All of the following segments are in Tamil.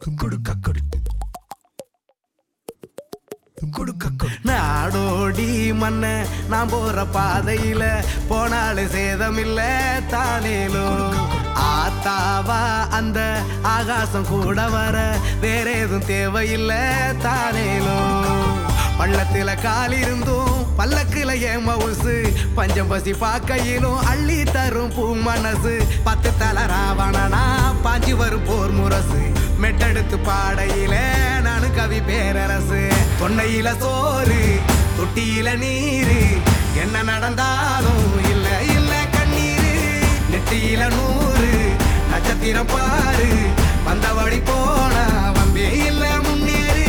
நாடோடி மண்ண நான் போற பாதையில போனாலும் சேதமில்ல தானேலும் ஆத்தாவா அந்த ஆகாசம் கூட வர வேற எதுவும் தேவையில்ல தானேலும் பள்ளத்துல கால் இருந்தும் பல்லக்குல ஏன் மவுசு பஞ்சம் பசி பார்க்கையிலும் அள்ளி தரும் பூ மனசு பத்து தல ராவணனா பாஞ்சி வரும் போர் முரசு மெட்டெடுத்து பாடையில நானு கவி பேரரசு தொண்டையில சோறு தொட்டியில நீரு என்ன நடந்தாலும் இல்ல இல்ல கண்ணீரு நெத்தியில நூறு நட்சத்திரம் பாரு வந்தபடி போனா வம்பே இல்ல முன்னேறு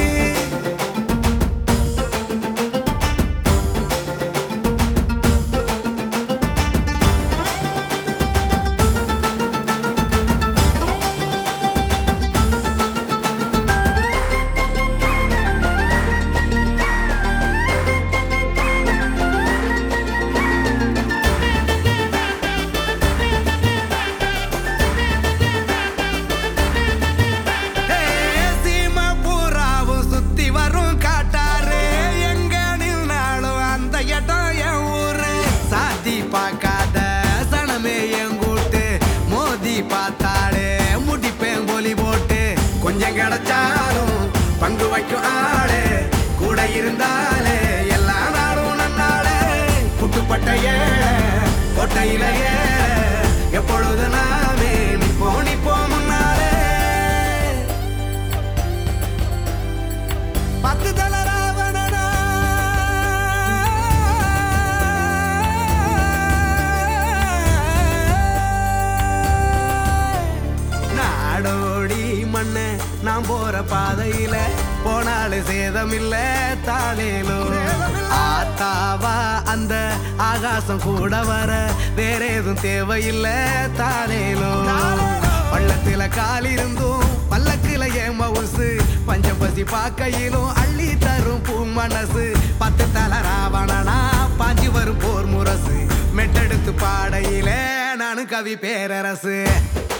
சீமை பூராவும் சுத்தி வரும் காட்டாரு எங்க நின்னாலும் அந்த இடம் என் ஊரு சாத்தி பார்க்காத சனமே என் கூட்டு மோதி பார்த்தாலே முடிப்பேன் கோலி போட்டு கொஞ்சம் கிடைச்சாலும் பங்கு வைக்கும் ஆளு கூட இருந்தாலே எல்லா நாளும் நன்னாளே புட்டுப்பட்ட ஏழை கோட்டையில ஏழை எப்பொழுது நாமே நிப்போ நிப்போ முன்னாலே பத்து தல ராவணனா நாடோடி மண்ண நான் போற பாதையில போனாலே சேதமில்ல தானேலும் ஆத்தாவா அந்த ஆகாசம் கூட வர வேற எதுவும் தேவையில்ல தானேலும் பள்ளத்துல கால் இருந்தும் பல்லக்குல ஏன் மவுசு பஞ்சம் பசி பார்க்கையிலும் அள்ளி தரும் பூ மனசு பத்து தல ராவணனா பாஞ்சி வரும் போர் முரசு மெட்டெடுத்து பாடையிலே நானு கவி பேரரசு